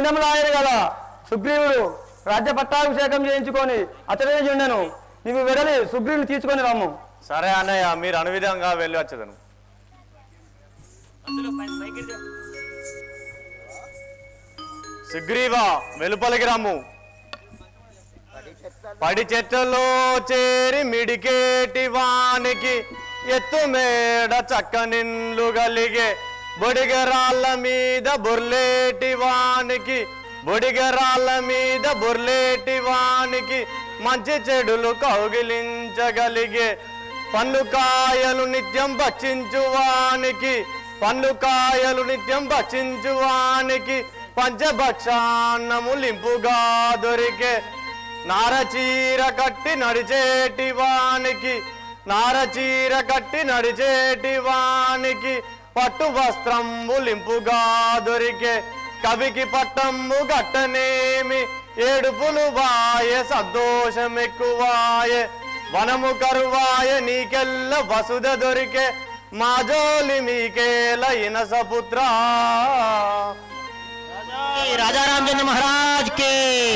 సింగంలో ఆయన కదా సుగ్రీవుడు రాజ్య పట్టాభిషేకం చేయించుకొని అతడే ఉండను నీవు వెడలి సుగ్రీవుని తీసుకొని రమ్ము సరే అన్నయ్య మీరు అనువిధంగా వెళ్ళి వచ్చేదను సుగ్రీవా వెలుపలికి రమ్ము పడి చెట్టులో చేరి మిడికేటి వానికి ఎత్తు మేడ చక్క నిన్లు గలిగే బొడిగరాళ్ళ మీద బొర్లేటి వానికి బొడిగరాళ్ళ మీద బొర్లేటి వానికి మంచి చెడులు కౌగిలించగలిగే పండ్లు కాయలు నిత్యం భక్షించు వానికి పండ్లు కాయలు నిత్యం భక్షించు వానికి పంచభక్షాన్నము లింపుగా దొరికే నారచీర కట్టి నడిచేటి వానికి నారచీర కట్టి నడిచేటి వానికి పట్టు వస్త్రంబు లింపుగా దొరికే కవికి పట్టంబు గట్టనేమి ఏడుపులు వాయే సంతోషం ఎక్కువాయే వనము కరువాయ నీకెల్ల వసుధ దొరికే మా జోలి మీకేల ఇనసపుత్ర రాజా రామచంద్ర మహారాజ్ కే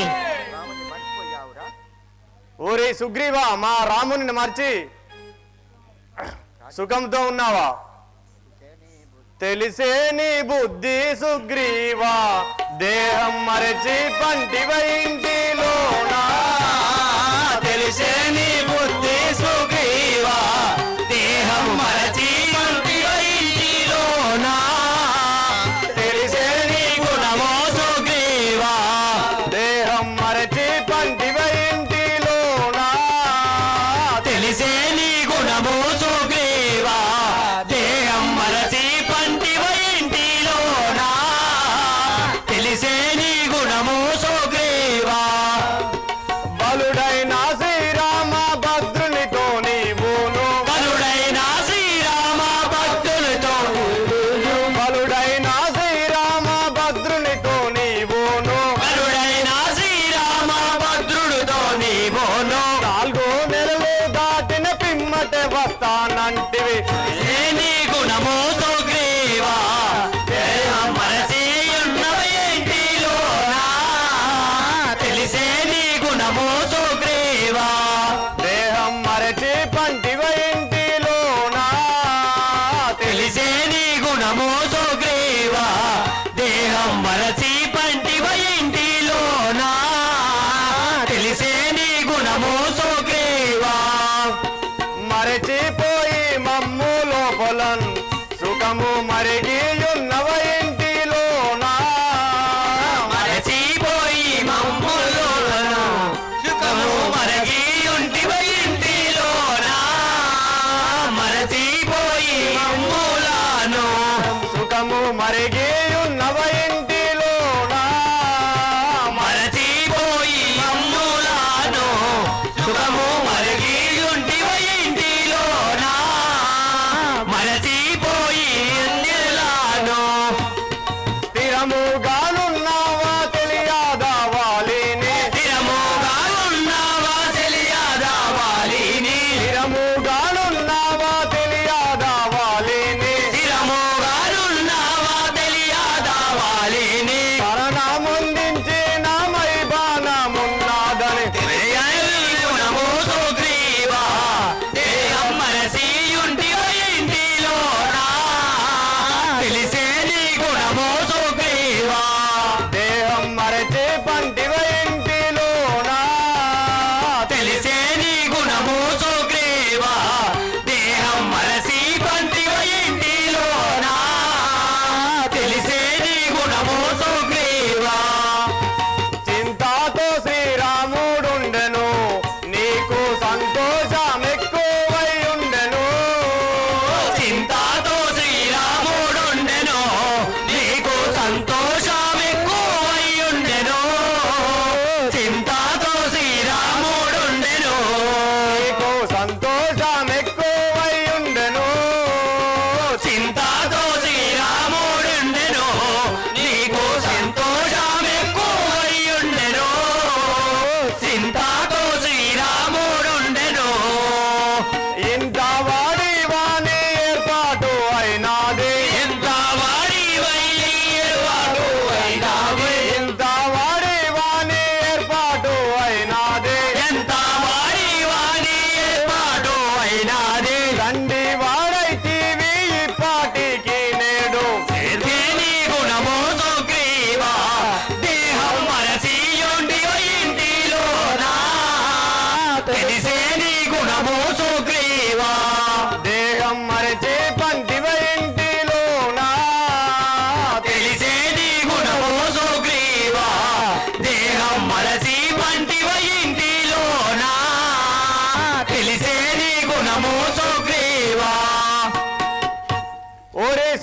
ఓరే సుగ్రీవా మా రాముని మర్చి సుఖంతో ఉన్నావా తెలిసే నీ బుద్ధి సుగ్రీవా దేహం మరచి పంటివ ఇంటిలోనా తెలిసే నీ బుద్ధి సుగ్రీవా దేహం మరచి పంటివ ఇంటిలోనా తెలిసే నీ గుణమో సుగ్రీవా దేహం మరచి పంటివ ఇంటిలోనా తెలిసే నీ గుణమో సుగ్రీవా దేహం మరచి పంటివ ఇంటిలోనా తెలిసే నీ గుణము సుగ్రీవా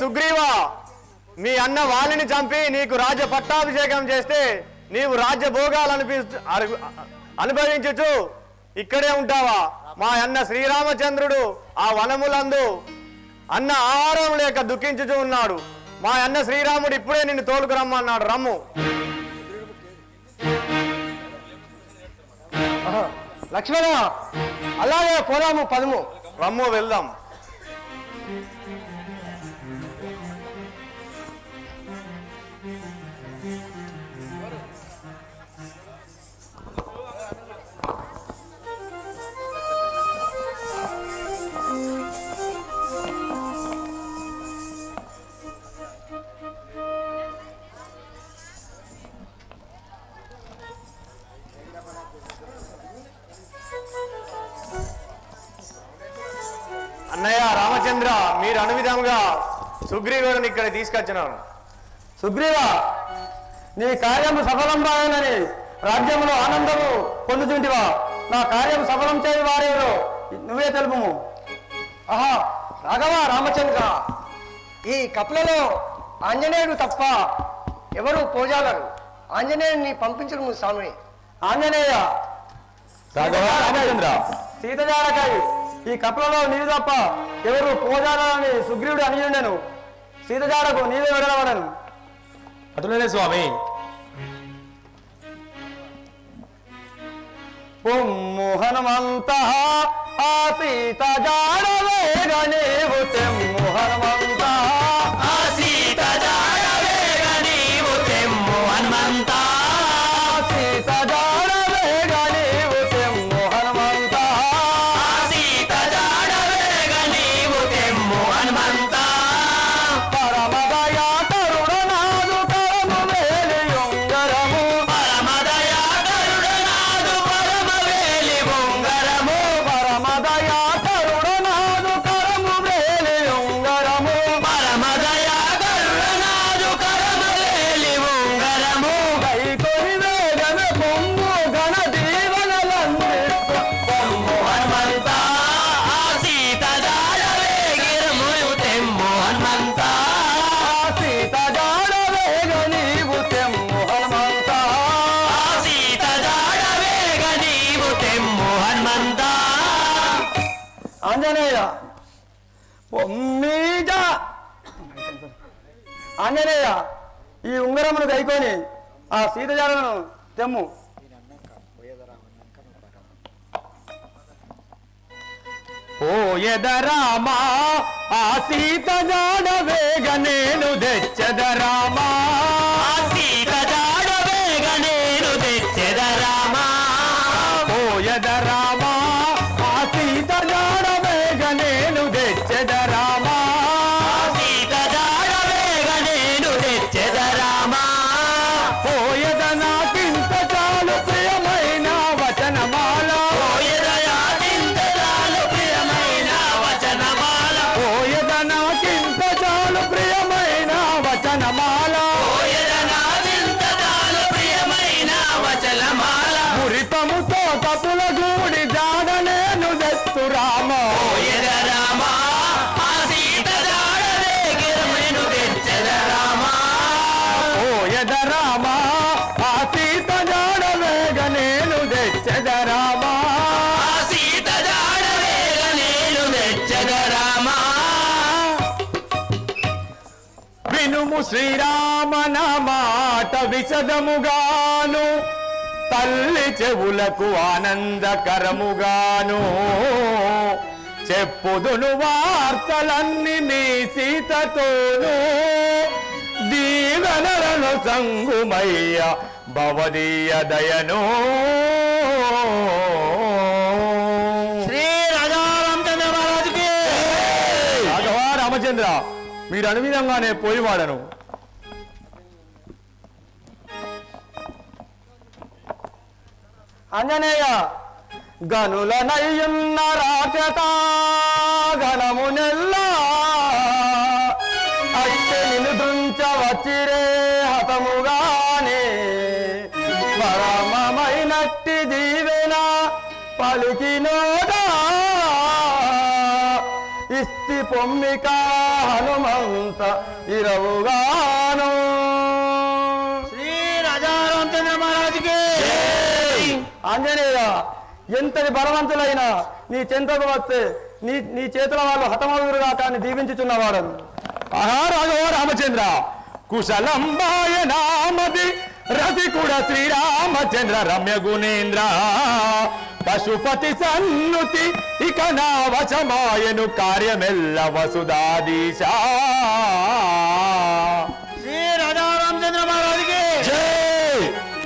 సుగ్రీవా మీ అన్న వాలిని చంపి నీకు రాజ్య పట్టాభిషేకం చేస్తే నీవు రాజ్య భోగాలు అనిపి అరు- అనుభవించుచు ఇక్కడే ఉంటావా మా అన్న శ్రీరామచంద్రుడు ఆ వనములందు అన్న ఆహారం లేక దుఃఖించుచు ఉన్నాడు మా అన్న శ్రీరాముడు ఇప్పుడే నిన్ను తోలుకురమ్మన్నాడు రమ్ము ఆహా. లక్ష్మణ అలాగే పోదాము పదము రమ్ము వెళ్దాం అన్నయ్య రామచంద్ర మీరు అనువిధంగా సుగ్రీవుడిని ఇక్కడ తీసుకొచ్చినారు సుగ్రీవ నీ కార్యము సఫలం బాగానని రాజ్యములో ఆనందము పొందుతుంటివా నా కార్యం సఫలం చేయి వారెవరో నువ్వే తెలుపుము ఆహా రాఘవ రామచంద్ర ఈ కపులలో ఆంజనేయుడు తప్ప ఎవరు పోజాలరు ఆంజనేయుడిని పంపించడం స్వామి ఆంజనేయ రాఘవ రామచంద్ర సీతజాడకాయి ఈ కపలలో నీవు తప్ప ఎవరు పోజాలని సుగ్రీవుడు అని ఉండెను సీతజాడకు నీవే విడవడను అటులనే స్వామి పొమ్ము హనుమంత ఆ సీత జాడవేగ నీవు తెమ్ము హనుమంత ఆ సీత జాడవేగ నీవు తెమ్ము హనుమంతా ఆ సీత జాడవేగ నీవు తెమ్ము హనుమంత ఆ సీత జాడవేగ నీవు తెమ్ము హనుమంతా పరమదయా తరుణనాదు కరము వేలియుంగరము పరమదయా కరుణనాదు పరమవేలి బొంగరము పరమదయా తరుణనాదు కరము వేలియుంగరము పరమదయా కరుణనాదు కరమవేలి బొంగరము కైకొని వేగన పొమ్ము గణ దీవనలందిస్తు పొమ్ము హనుమంతా ఆ సీత జాడవేగిరము తెమ్ము హనుమంతా ఆ సీత జాడవేగ నీవు తెమ్ము హనుమంత ఆ సీత జాడవేగ నీవు తెమ్ము హనుమంతా ఆంజనేయ పొమ్మీజ ఆంజనేయ ఈ ఉంగరమును కైకొని ఆ సీత జాడను తెమ్ము పోయద రామా ఆ సీత జాడ వేగ నేను తెచ్చద రామా ఆ సీత జాడవేగ నేను తెచ్చెద రామా పోయద రామా ఆ సీత జాడ వేగ నేను తెచ్చద రామా ఆ సీత జాడవేగ నేను తెచ్చెద రామా పోయద నాకింత చాలు ప్రియమైన వచనమాల పోయదయా చింతజాలు ప్రియమైన వచనమాల పోయద నాకింత చాలు ప్రియమైన వచనమాల పోయదనా చింతజాలు ప్రియమైన వచనమాల మురితముతో కపుల గూడి జాడ నేను తెత్తు రామా పోయద రామా ఆ సీత జాడవేగ నేను తెచ్చెద రామా పోయద రామా ఆ సీత జాడ వేగ నేను తెచ్చద రామా ఆ సీత జాడవేగ నేను తెచ్చెద రామా వినుము శ్రీరామ నా మాట విశదముగాను తల్లి చెవులకు ఆనందకరముగాను చెప్పుదును వార్తలన్నీ నీ సీతతోను దీవెనలను సంగుమయ్య భవదీయ దయను శ్రీ రాజారామచంద్ర మహారాజుకి రాఘవ రామచంద్ర మీరు అనువిధంగానే పోయివాడను ఆంజనేయ గనుల నయ్యున్న రాచత గణమునెల్లా అట్టి నిన్ను దృంచ వచ్చిరే హతముగానే పరమమైనట్టి దీవెన పలికినోదా ఇస్తి పొమ్మిక హనుమంత ఇరవుగాను శ్రీ రాజారామచంద్ర మహారాజుకి ఆంజనేయ ఎంతటి బలవంతులైనా నీ చెంతకు వస్తే నీ నీ చేతుల వాళ్ళు హతమవురుగా కానీ దీవించుచున్నవాడు ఆహా రాఘవ రామచంద్ర కుశలంబాయ నామది రసికుడ శ్రీరామచంద్ర రమ్య గుణేంద్ర పశుపతి సన్నుతి ఇక నా వశమాయను కార్యమెల్ల వసుదాదీశ శ్రీ రాజారామచంద్ర మహారాజుకి జై!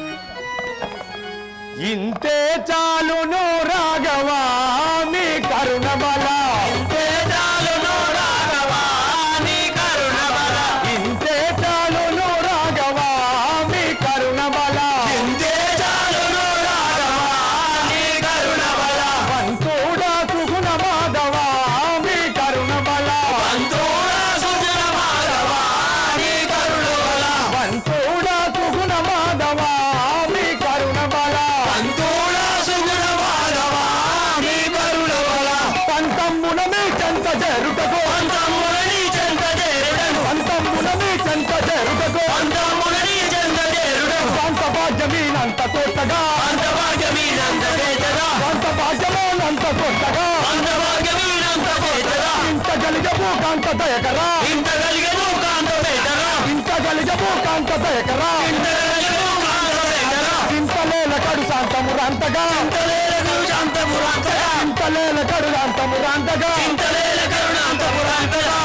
ఇంతే చాలును రాఘవా మీ కరుణ బల చాలును రాఘవా నీ కరుణ బల ఇంతే చాలును రాఘవా మీ కరుణ బల ఇంతే చాలును రాఘవా నీ కరుణ బల పంతుడా సుగుణ మాధవా మీ కరుణ బల పంతోడా సుజన మాధవా నీ కరుణ బల పంతుడా సుగుణ మాధవా మీ కరుణ బల పంతోడా సుగుణ మాధవా నీ కరుణ బల పంతమ్మున మీ చెంత చేరుటకు పంతములని చెంత చేరుడను పంతమ్మున మీ చెంత చేరుటకు పంతములని చెంత చేరుడను శాంత భాగ్యమీనంత తోటగా అంత భాగ్యమీనంత చేతగా శాంత భాగ్యమోనంత తోటగా అంత భాగ్యమీనంత చేతగా ఇంత గలిగబు కాంత దయకరా ఇంత కలిగను కాంత పేటగా ఇంత గలిగబు కాంత దయకరా ఇంత కలిగను కాంత పేటగా ఇంతలేల కడు శాంతము రాంతగా ఇంతలేలకు శాంతపురాంతగా ఇంతలేల కడు శాంతము రాంతగా ఇంతలేల కరుణాంతపురాంతగా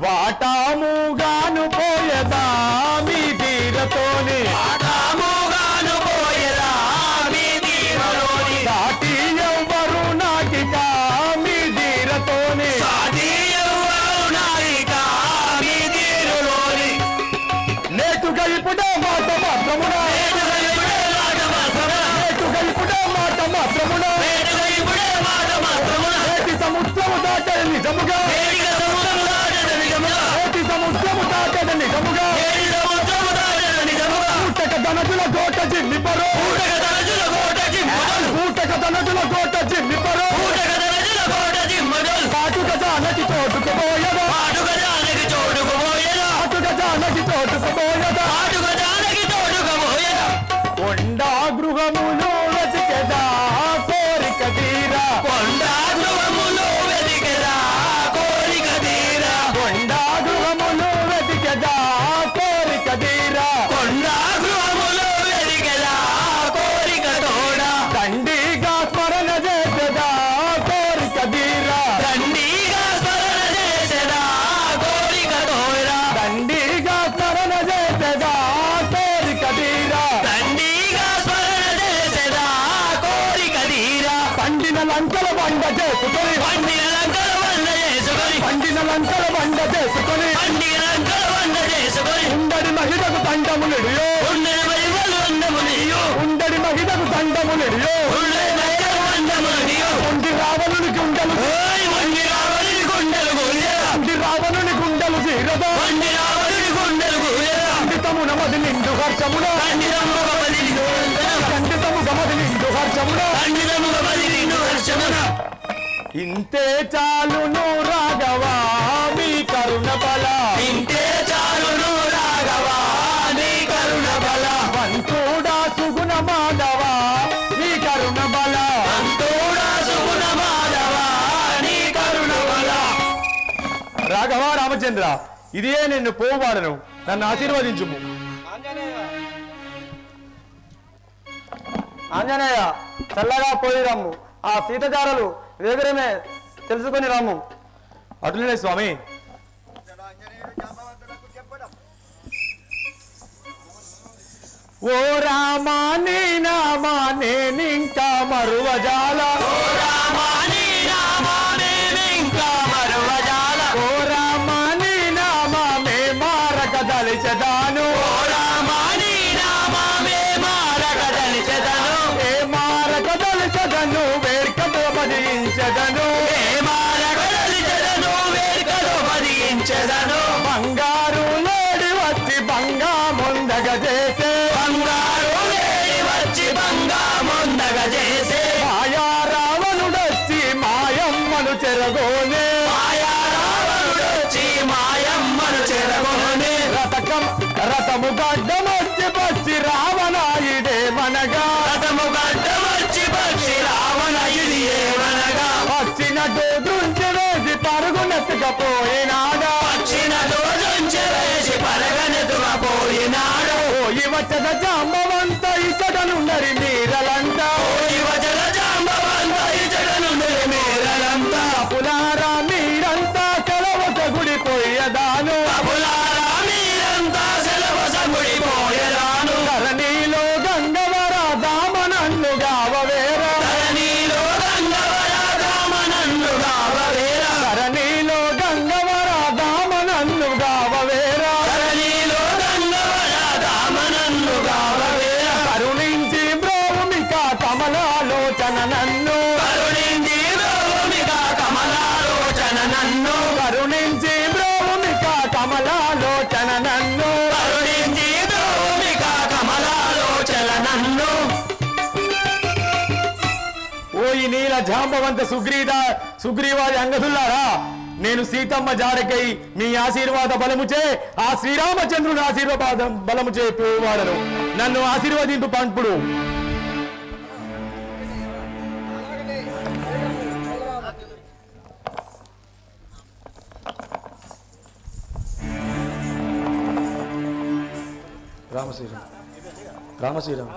వాటాముగాను పోయదా మీ తీరతోని ఆటాముగాను పోయరా మీ దీవలోని దాటి ఎవ్వరు నాకిక మీ తీరతోని సాటి ఎవ్వరు నాయిక మీ దీరులోని నేటుగా ఇప్పుడే మాట మాత్రమునా వేడుక ఇప్పుడే మాట మాత్రమున నేటుగా ఇప్పుడే మాట మాత్రమునా వేడుక ఇప్పుడే మాట మాత్రమున నేటి సముద్రము దాటే నిజముగా వేడిక సముద్రము దాటెద నిజముగా నేటి సముద్రము దాటే నిజముగా వేడి సముద్రము దాటెద నిజముగా ఊటక ధనజుల కోట జిమ్మిపరు ఊటక తరచుల కోట జిమ్మదల్ ఊటక ధనజుల కోట జిమ్మిపరు ఊటక తరచుల కోట జిమ్మదల్ కాటుక జానకి చోటుకుపోయదా పాటుక జానకి చోటుకుపోయేదా కాటుక జానకి చోటుకుపోయదా పాటుక జానకి చోటుకుపోయేదా కొండా గృహములు వెతికెదా కోరిక తీరా కొండా గృహములో వెతికెదా కోరిక తీరా కొండా గృహములు వెతికెదా కోరిక తీరా కొండా గృహములో వెతికెదా కోరిక తోడా దండిగా స్మరణ చేసెదా కోరిక తీరా దండిగా స్మరణ చేసెదా కోరిక తోడా దండిగా స్మరణ చేసెదా కోరిక తీరా దండిగా స్మరణ చేసెదా కోరిక తీరా పండిన లంకల బండ చేసుకొని పండిన లంకల వంద చేసుకొని పండిన లంకల బండ చేసుకొని పండిన లంకల వంద చేసుకొని ఉండడి మహిళకు దండములిడియో ఉండని వైవలు వందమునియు ఉండడి మహిళకు దండములిడియో ఉండని వైవలు వందమునియు ఉండి రావణునికి ఉండలు ఓయ్ వండి రావణుని గుండెలు కూలేదా ఉండి రావణునికి ఉండలు తీరదా వండి రావణుని గుండెలు కూలేదా ఖండితమున మది నిండు హర్షమున ఖండితముగ బదిలి ఖండితముగ మది నిండు హర్షమున ఖండితముగ బదిలి హర్షమున ఇంతే చాలును రాఘవా మీ కరుణ బల ఇంతే చాలును రాఘవా నీ కరుణ బల వంతుడా సుగుణ మాధవా మీ కరుణ బల అంతోడా సుగుణ మాధవా నీ కరుణ బల రాఘవ రామచంద్ర ఇదే నిన్ను పోవాడను నన్ను ఆశీర్వదించుము ఆంజనేయ చల్లగా పోయి రమ్ము ఆ సీతజారలు వేగరమే తెలుసుకొని రమ్ము అటులనే స్వామి ఓ రామా నీ నామా నేనింకా మరువజాల రామాని రామానేమింకా మరువజాల ఓ రామా నీ నామా మే మారక దలిచదాను ఓ రామాని రామామే మారక దలిచెదను ఏ మారక దలిచదను వేర్కతో బదించదను ఏ మారక దలిచెదను వేడుకలో బదిగించెదను బంగారు లేడి వచ్చి బంగా ముందగ చేసే బంగారు లేడి వచ్చి బంగా ముందగ చేసే మాయారా రథము గడ్డమొచ్చి పచ్చి రావణాయుడే మనగా రథము గడ్డమొచ్చి పక్షి రావణ ఇది ఏమనగా పచ్చినట్టు దృంచి వేసి పరుగునెత్తుకపోయినాడా వచ్చిన రోజుంచి వేసి పరగనెతుకపోయినాడు పోయి వచ్చద జాంబవంత ఇచ్చటనుండరి మీరలంట యువజల జాంబవంత ఇతడను మేరలంతా పులారా మీరంతా సెలవు గుడిపోయేదాను పులారా మీరంతా సెలవు సగుడిపోయేదాను ధరణిలో గంగవర దామనన్ను గావవేరా ధరణిలో గంగవర రామనన్ను గావవేరా ధరణిలో గంగవర దామనన్ను గావవేరా ధరణిలో గంగవర రామనన్ను గావవేరా కరుణించి బ్రోమిక కమలాలోచన నన్ను కరుణించి భూమిక కమలాలోచన నన్ను కరుణించి బ్రోమిక కమలాలోచన నన్ను కరుణించి భూమిక కమలాలోచన నన్ను ఓ ఈ నీల జాంబవంత సుగ్రీద సుగ్రీవాది అంగదుల్లారా నేను సీతమ్మ జారకై మీ ఆశీర్వాద బలముచే ఆ శ్రీరామచంద్రుని ఆశీర్వాద బలముచే పోవాడను నన్ను ఆశీర్వదింపు పంపుడు రామశ్రీరామ్ రామశ్రీరామ్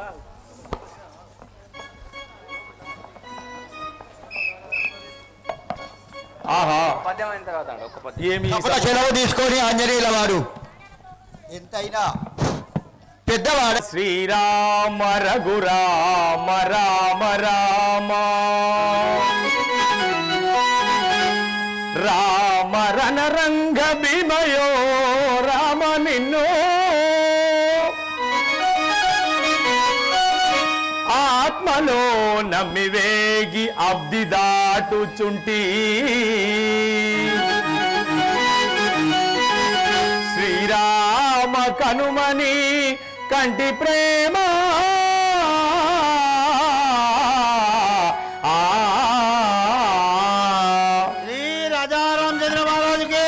ఆహా ఏమి సెలవు తీసుకొని ఆంజనేయుల వారు ఎంతైనా పెద్దవాడు శ్రీరామ రఘురామ రామ రామ రామ రణరంగ భీమయో రామ నిన్ను ఆత్మలో నమ్మి వేగి అబ్ది దాటుచుంటి శ్రీరామ కనుమని కంటి ప్రేమ ఆ శ్రీ రాజారామచంద్ర మహారాజుకి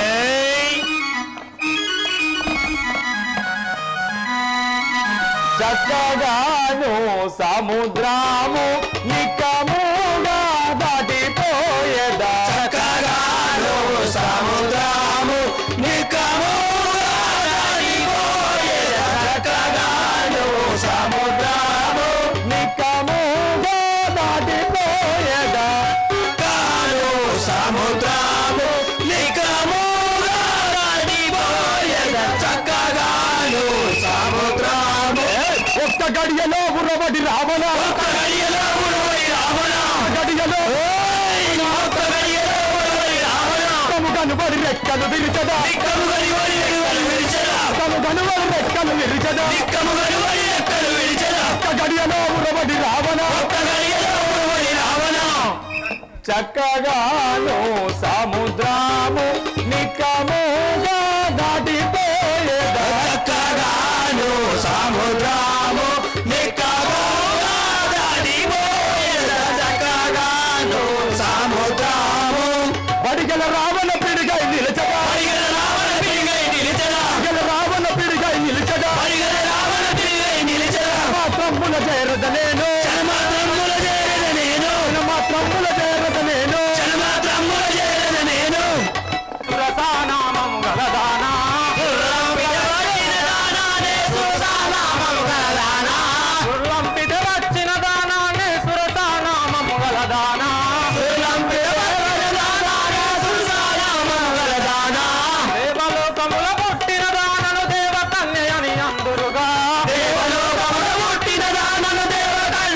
చక్కగాను సముద్రము నిక్కముగా దాటిపోయేదా చక్కగాను సముద్రము నికముగా దాటిపోయేదా. చక్కగాను సముద్రము నిక్కముగా దాటిపోయేదా కాను సముద్రము నికముగా దాటిపోయేదా. చక్కగాను సముద్రము ఒక్క గడియలో ఉరబడి రావణ ఒక్క గడియలో ఉరువై రావణ. గడియలో ఒక్క గడియలో ఉరువై రావణ. తము కనుబడి రెక్కలు విరిచదా నిక్కము గడివడి రెక్కలు విరిచెదా. తము కనుబడి రెక్కలు విరిచదా నిక్కము గడివడి రెక్కలు విరిచెదా. ఒక్క గడియలో ఉరబడి రావణ ఒక్క గడియలో ఉరువై రావణ. చక్కగాను సముద్రము నిక్కముగా దాటిపోయేదా చక్కగాను సముద్రము నిక్కముగా దాటిపోయేదా. చక్కగాను సముద్రము బడిగల రావణ పిడిగై నిలచగా పరిగెల రావణ పిడిగై నిలిచెదా. బడిగల రావణ పిడిగై నిలచగా పరిగెల రావణ పిడిగై నిలిచెదా. మాత్రముల చేరద నేను చలమాత్రముల చేరద నేను మాత్రముల చేరద నేను చలమాత్రముల చేరద నేను సురసానామం గలదానా పిలవడిన దానానే సురసానామము గలదానా. గుర్రం పిట వచ్చిన దానాన్ని సురసానామము గలదానా సురం పిలవడిన దానానే సురసానామము గలదానా. దేవలోకముల పుట్టిన దానను దేవకన్యని అందురుగా దేవలోకమున పుట్టిన దానను దేవకన్య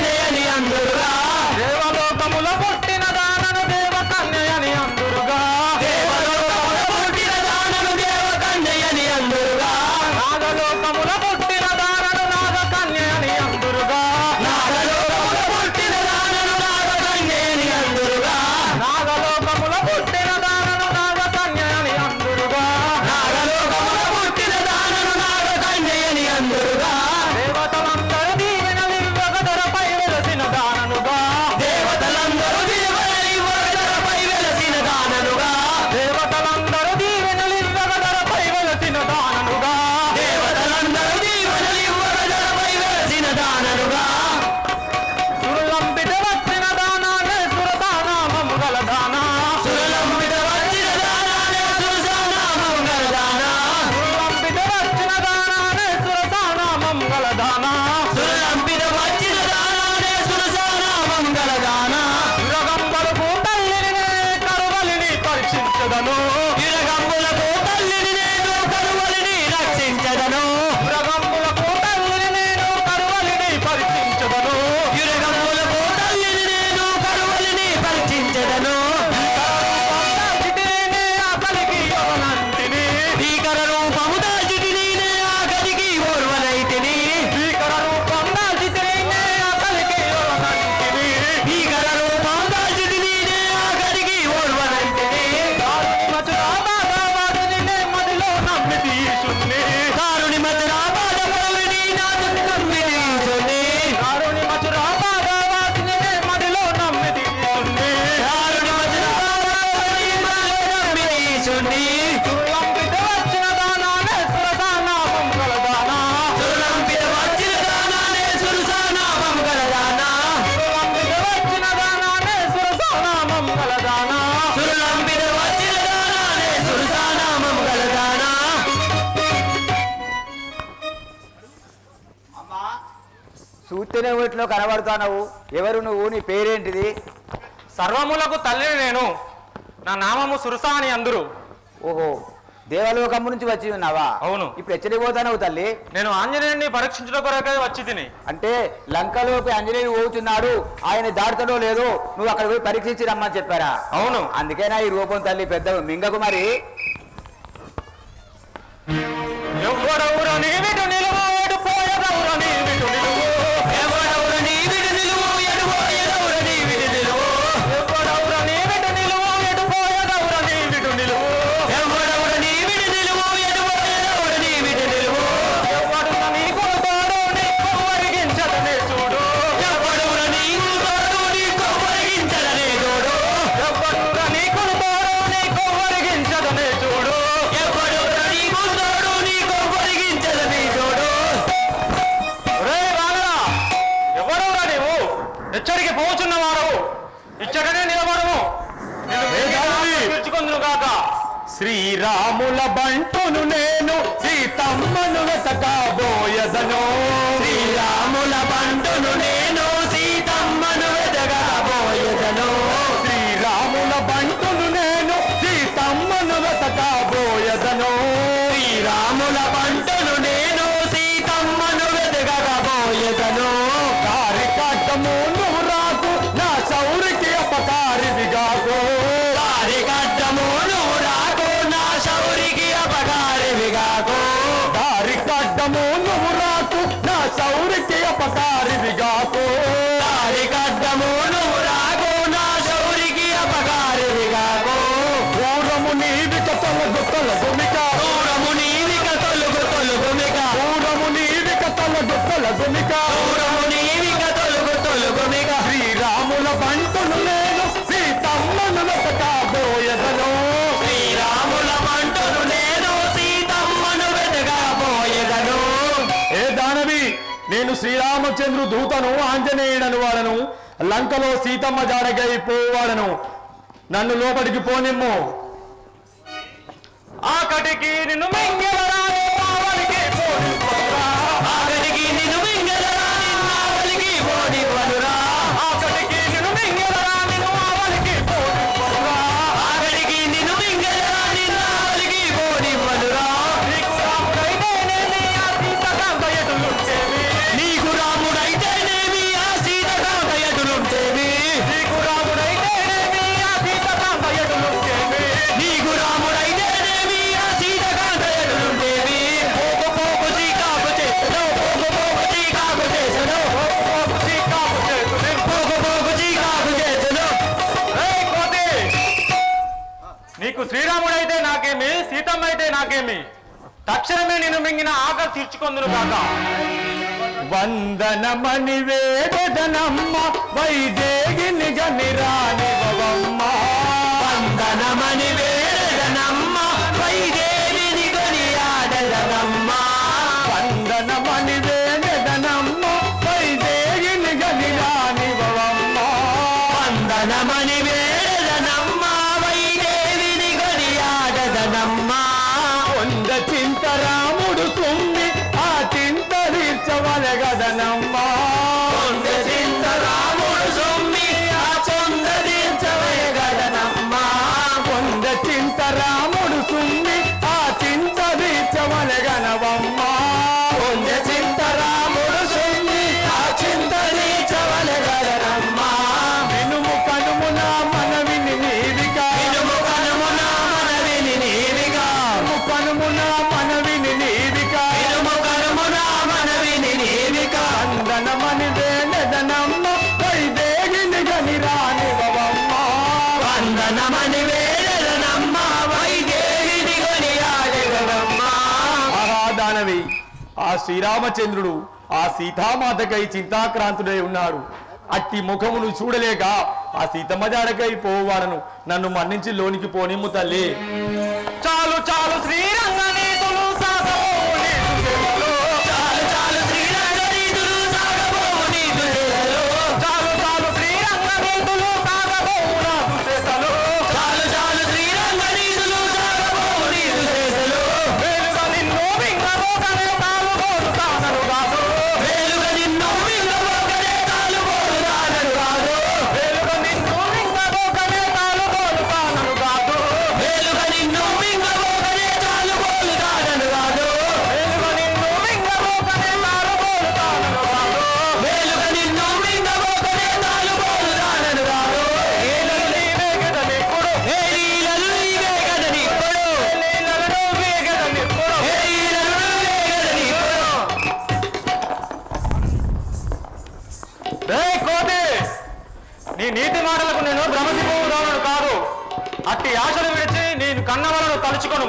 చూస్తేనే ఊరిలో కనబడుతున్నావు ఎవరు నువ్వు నీ పేరేంటిది సర్వములకు తల్లిని నేను నా నామము సురస అని అందరు ఓహో దేవలోకమ్మ నుంచి వచ్చి ఉన్నావా అవును. ఇప్పుడు ఎచ్చడికి పోతానవు తల్లి నేను ఆంజనేయుని పరీక్షించడం కొరకై వచ్చి తిని అంటే లంకలోకి ఆంజనేయుడు పోతున్నాడు ఆయన దాడుతాడో లేదో నువ్వు అక్కడ పోయి పరీక్షించి రమ్మని చెప్పారా అవును అందుకేనా ఈ రూపం తల్లి పెద్ద మింగకు మరి ఎవడెవరు నీవిటు నిలువు ఎటు పోయెదెవరు నీవిటు నిలువు ఎవడెవరు నీ విడి నిలువు ఎటుపోయేదెవరు నీ విడి నిలువు ఎవడెవరు నీవిటు నిలువు ఎటు పోయెదెవరు నీవిటు నిలువు ఎవడెవరు నీ విడి నిలువు ఎటుపోయేదెవరు నీ విడి నిలువు ఎవడున్న నీకు తోడు నీకు వరిగించదనే చూడు ఎవడెవరు నీకు తోడు నీకు పొరిగించడనే తోడు ఎవడున్న నీకు తోడు నీకు వరిగించదనే చూడు ఎవడెవరు నీకు తోడు నీకు పొరిగించడనే తోడు రే వానరా ఎవడవురా నీవు ఎచ్చడికి పోచున్న వాడవు ఇచ్చటనే నిలబడము పిలుచుకుందును కాక శ్రీరాముల బంటును నేను సీతమ్మను వెతకబోయదను శ్రీరాముల బంటును నేను సీతమ్మను వెతకబోయేదను శ్రీరాముల బంటును నేను సీతమ్మను వెతకబోయదను శ్రీరాముల బంటును నేను సీతమ్మను వెతకబోయేదను కారి కట్టము నువ్వు రాకు నా చౌరికి అపకారిది కాకు కార్యకర్తము నువ్వు రాకు నా శౌరికి అపకారివి కాకు కారి కట్టము నువ్వు రాకు నా చౌరికి అపకారిది కాకు కార్యకర్తము నువ్వు రాకు నా శౌరికి అపకారివి కాకు పూర్వము నీవిక తొలగు తొలగుమిక దూరము నీవిక తొలుగు తొలుగుమిక పూర్వము నీవిక తొలగు తొలగుమిక దూరము నీవిక తొలుగు తొలుగుమిక శ్రీరాముల బంటును నేను సీతమ్మను వెతకబోయదను శ్రీరాముల పంటను నేను సీతమ్మను వెతకబోయేదను ఏ దానవి నేను శ్రీరామచంద్రు దూతను ఆంజనేయుడను వాడను లంకలో సీతమ్మ జాడగై పోవాడను నన్ను లోపలికి పోనిమ్ము ఆకటికి నిన్ను మింగెదరాని పావనికి పోనివ్వరా. ఆఖరికి నిన్ను మింగలరా నిన్నావలికి పోనివ్వనురా ఆకటికి నిన్ను మింగెదరా నిన్ను ఆవలికి పోనివ్వరా. ఆఖరికి నిన్ను మింగలరా నిన్నావలికి పోనివ్వనురా నీకు రాముడైతేనేమి ఆ సీతకాంత ఎటులుంటేవి. నీకు రాముడైతేనేమి ఆ సీతకాంత ఎదురుంటేవి నీకు రాముడైతేనేమి ఆ సీతకాంత ఎటులుంటేవి. నీకు రాముడైతేనేమి ఆ సీతకాంత ఎదురుంటేవి పోకు పోకు చీకాకు చేసను పోకు పోకు చీకాకు చేసను పోపు చీకాకు చేతుని. పోకు పోకు చీకాకు చేసను ఏయ్ కోతి! నీకు శ్రీరాముడైతే నాకేమి సీతమ్మ అయితే నాకేమి తక్షణమే నేను మింగిన ఆకలి తీర్చుకొందును కాక వందనమణి వేదనమ్మ వైదేగిని గని రానివమ్మ వందనమని వేడనమ్మ వైదేవిని కొనియాడదనమ్మ వందనమణి వేదనమ్మ వైదేగిని గని రానివమ్మ వందనమని వేడనమ్మ వైదేవిని కొనియాడదనమ్మ కొండ చింతరాముడు తుమ్మి ఆ చింత తీర్చవలగదనమ్మ కొండ చింత రాముడు సొమ్మి ఆ చొంద తీర్చవయగదనమ్మ కొండ చింతరాముడు తుమ్మి ఆ చింత తీర్చవలగనవమ్మ కొండ చింత రాముడు సొమ్మి ఆ చింత తీర్చవలగదనమ్మ వినుము కనుమున మనవిని నీవిక ఇనుము కనుమున మనవిని నీవిగా వినుము కనుమున మనవిని నీవిక ఇనుము కనుమున మనవిని నీవిగా వందనమని వేదనమ్మ వైదేగిని గని రానివమ్మ వందనమని వేడనమ్మ వైదేవిని కొనియాడగనమ్మ మహాదానవి ఆ శ్రీరామచంద్రుడు ఆ సీతామాతకై చింతాక్రాంతుడై ఉన్నాడు అట్టి ముఖమును చూడలేక ఆ సీతమ్మ జాడకై పోవాడను నన్ను మన్నించి లోనికి పోనిమ్ము తల్లి చాలు చాలు శ్రీరంగ నీతులు సాగబోవు నీకు తెలుసు. చాలు చాలు శ్రీరంగ నీతులు సాగబోవు నీకు చేసలు చాలు చాలు శ్రీరంగ నీతులు సాగబోవు నాకు చేతలు. చాలు చాలు శ్రీరంగ నీతులు సాగబోవు నీకు చేసలు వేలుగా నిన్ను మింగబోకనే తాను కోరుతానను కాదు. వేలుగా నిన్ను మింగబోకనే రేయ్ కోతి నీ నీతి మాటలకు నేను భ్రమసిపోవుదాను కాదు అట్టి ఆశలు విడిచి నేను కన్నవలను తలుచుకొను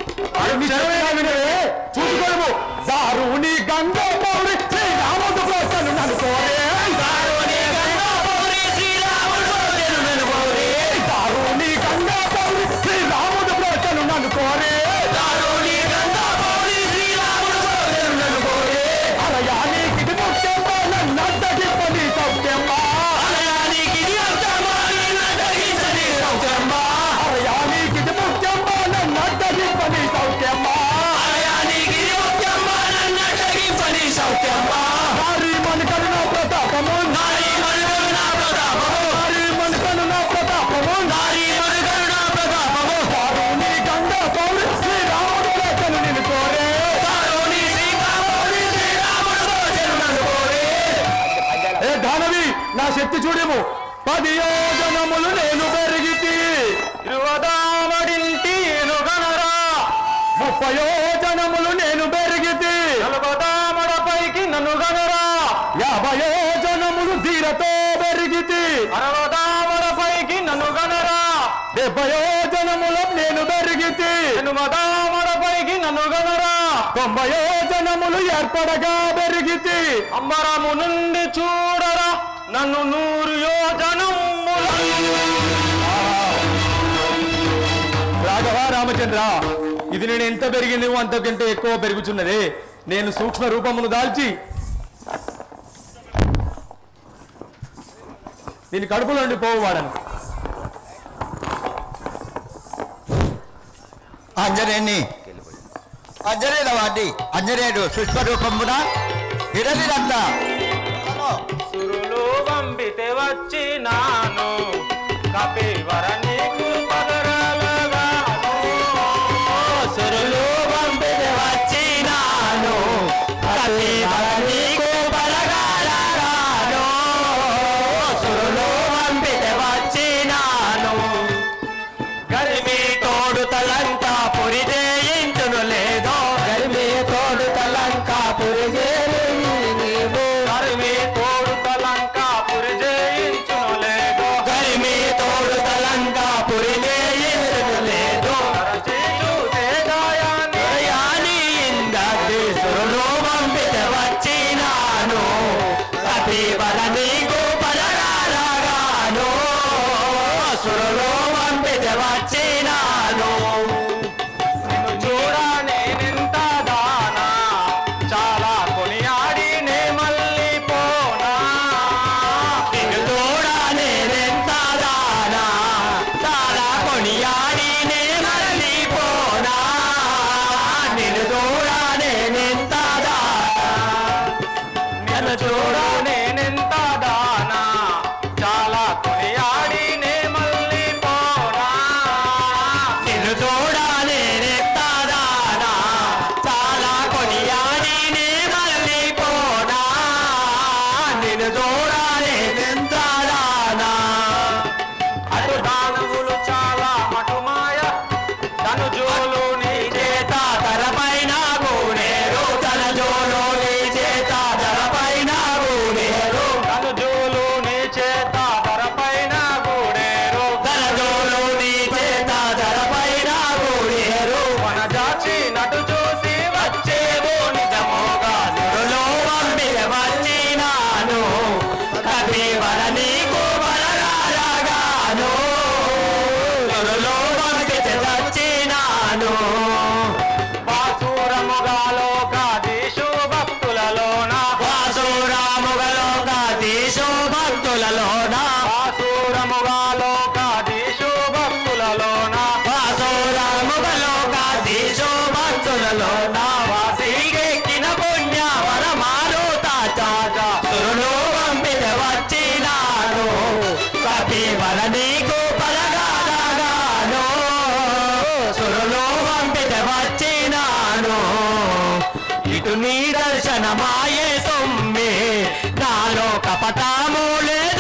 చూసుకోము దారుని గంగా పౌరి శ్రీరాముడు ప్రశ్నలు నన్ను కోరే దారుని గంగా పౌరి శ్రీరాముడు దారుని గంగా పౌరి శ్రీరాముడు ప్రశ్నలు నన్ను కోరే దారుని గంగా పౌరి శ్రీరాముడు ప్రశ్నలు నన్ను కోరే అరయానికి ఇది ముఖ్యమా నన్నట్టకి పని సౌఖ్యమా అరయానికి ఇది ముఖ్యమా నన్నట్టకి పని సౌఖ్యమా అరయానికి ఇది ముఖ్యమా నన్నట్టకి పని సౌఖ్యమా అరయానికి ఇది ముఖ్యమా నన్నట్టకి పని సౌఖ్యమా నారీ మన కరుణ ప్రతాపము నారీ మన కరుణ ప్రతాపము నారీ మన కరుణ ప్రతాపము నారీ మన కరుణ ప్రతాపము దారుని గంగా పౌరి శ్రీరాముడు ప్రజలు నిన్ను కోరే దారుని శ్రీరాముడు శ్రీరాముడు ప్రజలు నన్ను కోరే ఏ దానవి నా శక్తి చూడేము పది యోజనములు నేను పెరిగితి ఇరువదామడింటి ఎనుగనరా ముప్పై యోజనములు నేను పెరిగితి నలుగదామడపైకి నన్ను గనరా యాభై యోజనములు ధీరతో పెరిగితి అరవదామడపైకి నన్ను గనరా డెబ్బై యోజనములు నేను పెరిగితి ఎనుమదామడపైకి నన్ను గనరా తొంభై యోజనములు ఏర్పడగా పెరిగితి అంబరము నుండి చూడరా నన్ను నూరు యోజనములు రాఘవ రామచంద్ర ఇది నేను ఎంత పెరిగింది అంతకంటే ఎక్కువ పెరుగుచున్నది నేను సూక్ష్మ రూపమును దాల్చి దీని కడుపులో నుండి పోవాడను అంజనేయుని అంజనేయుల వాడి అంజనేయుడు సుష్మరూపమున హిరణిదంత సురులు పంపితే వచ్చి నాను కపివర నీకు పదరాలగాను సురులు పంపితే వచ్చినాను కపివర నీకు బలగాలగాను సురులు పంపితే వచ్చినాను గరిమి తోడు తలంకా పురి చేయించును లేదో గరిమి తోడు తలంకా పురి నీవు కరిమి తోడు తలంక పురి జయించును లేదో గరిమి తోడు తలంకా పురి చేయించును లేదో కరచేచు తేజాయాన్ని హృదయాన్ని ఇందది సురులు పంపితే వచ్చినాను కపివర నీకు పలగాలగాను సురులు పంపితే వచ్చినాను నిన్ను చూడ నేనెంత దానా చాలా కొనియాడి నే మళ్ళీ పోనా నిన్ను చూడ నేనెంత దానా చాలా కొనియాడి నే మళ్ళీ పోనా నిన్ను చూడ నేనెంత దానా నిన్ను చూడ నేనెంత దానా చాలా కొనియాడి నే మళ్ళీ పోనా నిన్ను చూడ నేనెంత దానా చాలా కొనియాడి నే మళ్ళీ పోనా నిన్ను చూడ నేనెంత దానా అటు దానవులు చాలా మటుమాయ తను జోలు నీ చేత తలపైన గూడేరు తన జోలో నీ చేత తలపైన గూడేరు తను జోలు నీ చేత ధరపైన గూడేరు తన జోలో నీ చేత తలపైన గూడేరు మన జాచి నటు చూసి వచ్చేవో నిజమోగా నిరులో పంపిన వచ్చినాను కపివర నీకు బలగాలగాను నిరులో పంపితే వచ్చినాను వాసురముగాలోకాదీశు భక్తులలోన వాసురాముగలో దేశో భక్తులలోన వాసురముగాలోకాదీశు భక్తులలోన వాసురాముగలో దేశో భక్తులలోన వాసికెక్కిన పుణ్య వరమాలు తాచాచ సురులు పంపిత వచ్చినాను కపివర నీకు పలగాలగాను సురులు పంపిత వచ్చినాను ఇటు నీ దర్శనమాయే సొమ్మి నాలో కపటము లేదు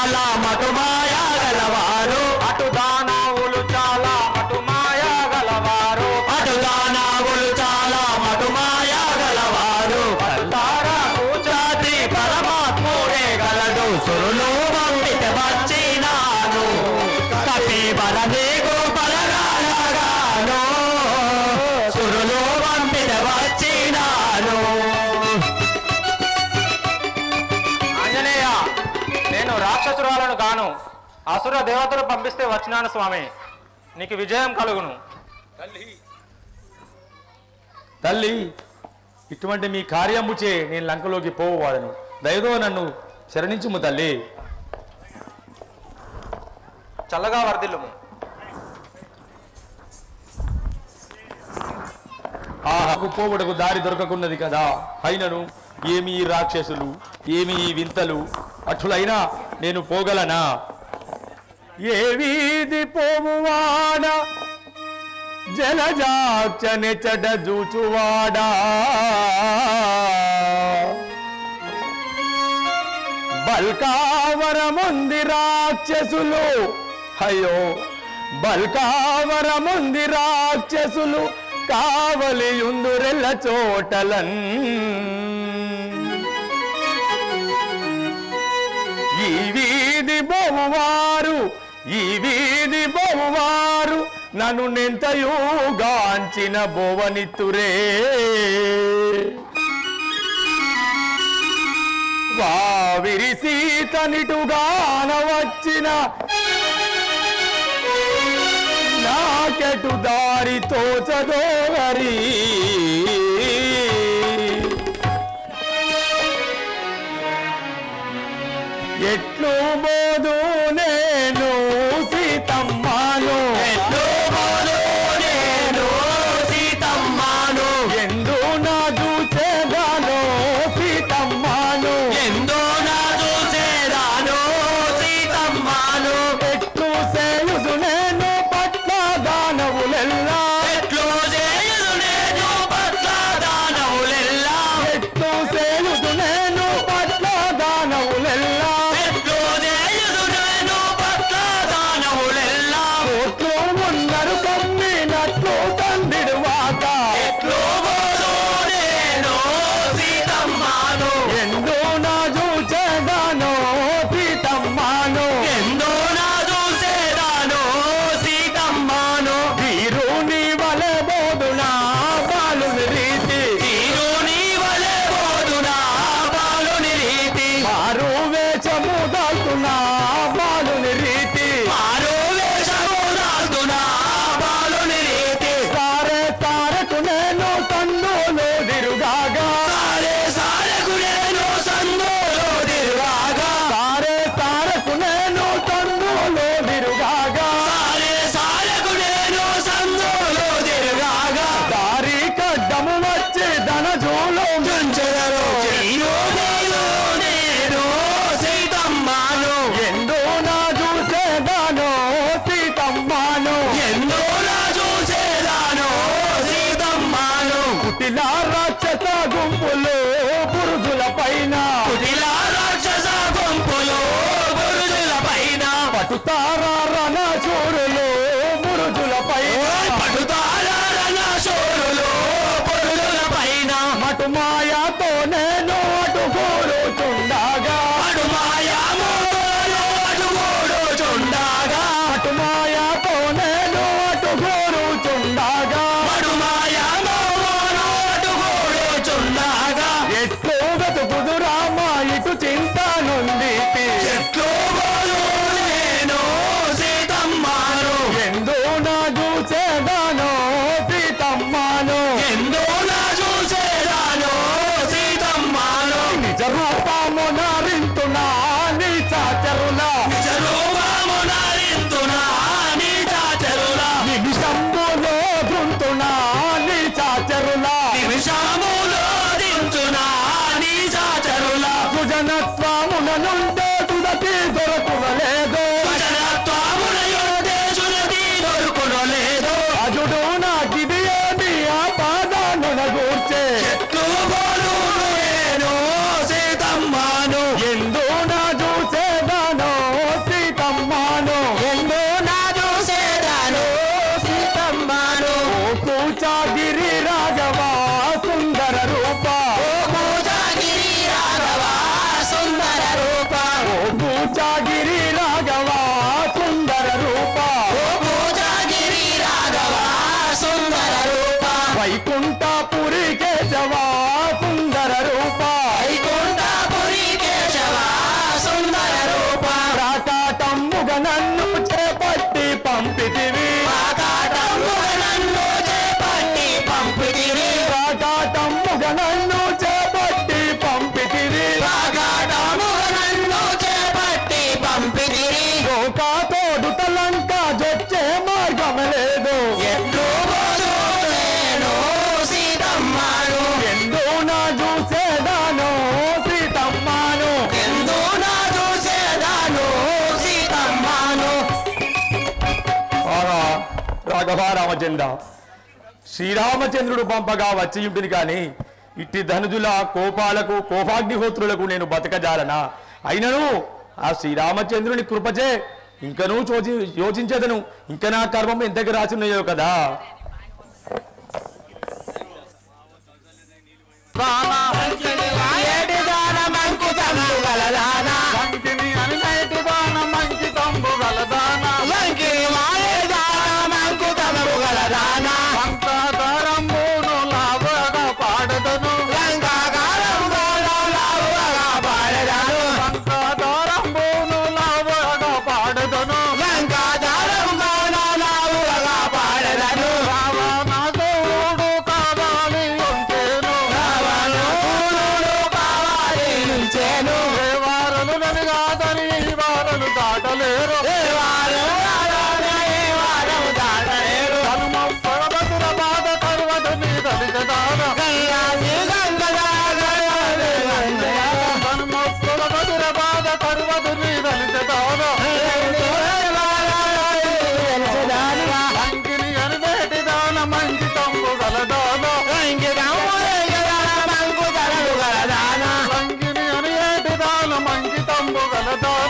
చాలా మటుమాయ గలవారు అటు దానవులు చాలా అటు మాయా గలవారు అటు దానావులు చాలా మటుమాయ గలవారు తారా జాతి పరమాత్ముడే గలడు సురులు పంపిత వచ్చినాను కపి బలదేగు పలగాను సురులు పంపిత వచ్చినాను ఆంజనేయ నేను రాక్షసురాలను గాను అసుర దేవతలు పంపిస్తే వచ్చినాను స్వామి నీకు విజయం కలుగును తల్లి ఇటువంటి మీ కార్యముచే నేను లంకలోకి పోవాడను దయతో నన్ను శరణించుము తల్లి చల్లగా వర్ధిల్లుము ఆ హక్కు పోవుటకు దారి దొరకకున్నది కదా అయినను ఏమి ఈ రాక్షసులు ఏమి ఈ వింతలు అట్లయినా నేను పోగలనా ఏ వీధి పోవువాడా జలజాక్షని చెడ జూచువాడా బల్కావరముంది రాక్షసులు అయ్యో బల్కావరముంది రాక్షసులు కావలియుందురెల్ల చోటలన్ ఈ వీధి బొమ్మవారు ఈ వీధి బొమ్మవారు నన్ను నెంతయుగాంచిన బోవనిత్తురే వావిరి సీతనిటుగాన వచ్చిన నాకెటు దారి తోచదోవరి ఎట్లు బోదు నేను సీతమ్మను ఎట్లు పోదు నేను సీతమ్మను ఎందు నా చూచేదాను సీతమ్మను ఎందో నా చూసేదాను సీతమ్మను ఎట్లు సేయుదు నేను పట్ల దానవులెల్లా ఎట్లు చేయుదు నేను పట్ల దానవులెల్లా ఎట్లు సేయుదు నేను పట్ల దానవులెల్లా ఎట్లు చేయుదు నేను పట్ల దానవులెల్లా కోట్లు ఉన్నరు కమ్మినట్లు తండ్రిడువాక ఎట్లు పోదు నేను సీతమ్మను ఎందు నా చూచేదాను సీతమ్మను ఎందో నా చూసేదాను సీతమ్మను వీరు నీ వలె బోధునా బాలుని రీతి తీరు నీ వలె పోదునా బాలుని రీతి మారు వేషము దాల్తున్నా బాలుని రీతి మారు వేషము దాల్తునా బాలుని రీతి సారే సారకు నేను తన్నులు దిరుగాగా సారే సారకు నేను సందోలో తిరుగాగా సారే సారకు నేను తన్నులు దిరుగాగా సారే సారకు నేను సందోలో తిరుగాగా దారి కడ్డము వచ్చి ధనజూలు చుంచెదరు చెయ్యు నేను నేను సీతమ్మను ఎందు నా చూసేదాను సీతమ్మాను ఎందో నా చూసేదాను సీతమ్మను కుటిల రాక్షస గుంపులు పురుషుల పైన కుటిలా రాక్షస గుంపులు బురుజుల పైన పటుతారా రణ చూరులు పురుషుల పైన పటుతారణ శోరులు బురుజుల పైన మటు మాయతో నేను అటు కూరుచుండగా అడు మాయామోలు అటు చుండాగా అటు మాయతో నేను అటు కూరుచుండగా అడు మాయామోలు అటు చుండాగా ఎట్లు వెతుకుదు రామ ఇటు చింత నుండి చెట్లు బోలు నేను సీతమ్మను ఎందు నా చూసేదాను సీతమ్మాను ఎందో నా చూసేదాను సీతమ్మను నిజ రూపము నారింతున్నా నీ చాచరులా నిజరూపము నరింతునా నీ చాచరులా నిమిషంబులో దృంతున్నా నీ చాచరులా నిమిషములో దించునా నీ చాచరులా సుజనత్వమున నుండే తుదతి దొరకునలేదు వచనత్వమున యొద్దే సురతి దొరుకునలేదు అజుడు నాకిది ఏమి ఆ పాదానున గూర్చే చెట్లు బోలు నేను సీతమ్మను ఎందు నా చూసేదాను రామచంద్ర శ్రీరామచంద్రుడు పంపగా వచ్చి ఉంటుంది కానీ ఇట్టి ధనుజుల కోపాలకు కోపాగ్నిహోత్రులకు నేను బతకజాలనా అయినను ఆ శ్రీరామచంద్రుని కృపచే ఇంకనూ చోచి యోచించదను ఇంకా నా కర్మం ఎంతకు రాసి ఉన్నాయో కదా ఏటి దాన మంకు తమ్ము గలదాన మంచిని అనినైటి దాన మంచి తంబు గలదాన లంకిని మాయే దాన మంకు తమ్ము గలదాన సంతారంబును లాభగా పాడదను లంకాకాలం గోడలావుగా పాడదాను సంతారంబును లాభగా పాడదను లంకాదారం గోడలావుగా పాడదాను రావణాసురుడు కావాలి ఉంచేను రావణుడు కావాలి నుంచేను దేవారలు నలిగాదని ఈ వారలు దాటలేరు దేవారు రారానే వారము దాటలేరు హనుమ పరమతుల బాధ కరువదు నీ దళితదాన గంగాజీ గంగదాగరే హనుమ పరమతుల బాధ కరువదు నీ దళితదాన మంచిని అనివేటి దాన మంచి తంబు గలదాన లంకిని అనివేటి దాన మంచి తంబు గలదాన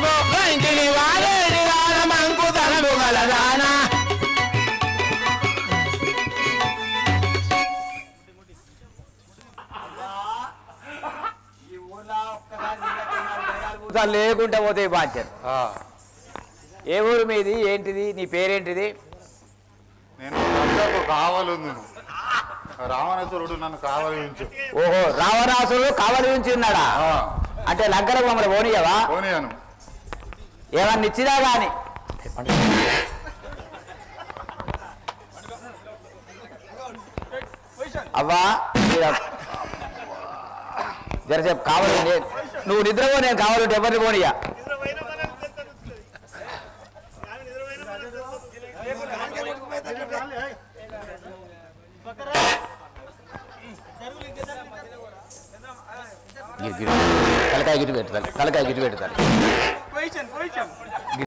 లేకుండా పోతాయి బాధ్యత ఏ ఊరు మీది ఏంటిది నీ పేరేంటిది నేను రాజాకు కావాలంది రావణేశ్వరుడు నన్ను కావలించు ఓహో రావణాసుడు కావలి నుంచి ఉన్నాడా అంటే లగ్గర మమ్మల్ని పోనీయవా పోనీయను ఏమన్నా ఇచ్చినా గాని అవ్వా ఈడ జరసేపు కావాలి నే- నువ్వు నిద్రపో నేను కావాలంటే ఎవరిని పోనీయా గిరి గిరి తలకాయ గిరి పెట్టాలి తలకాయ గిరి పెట్టాలి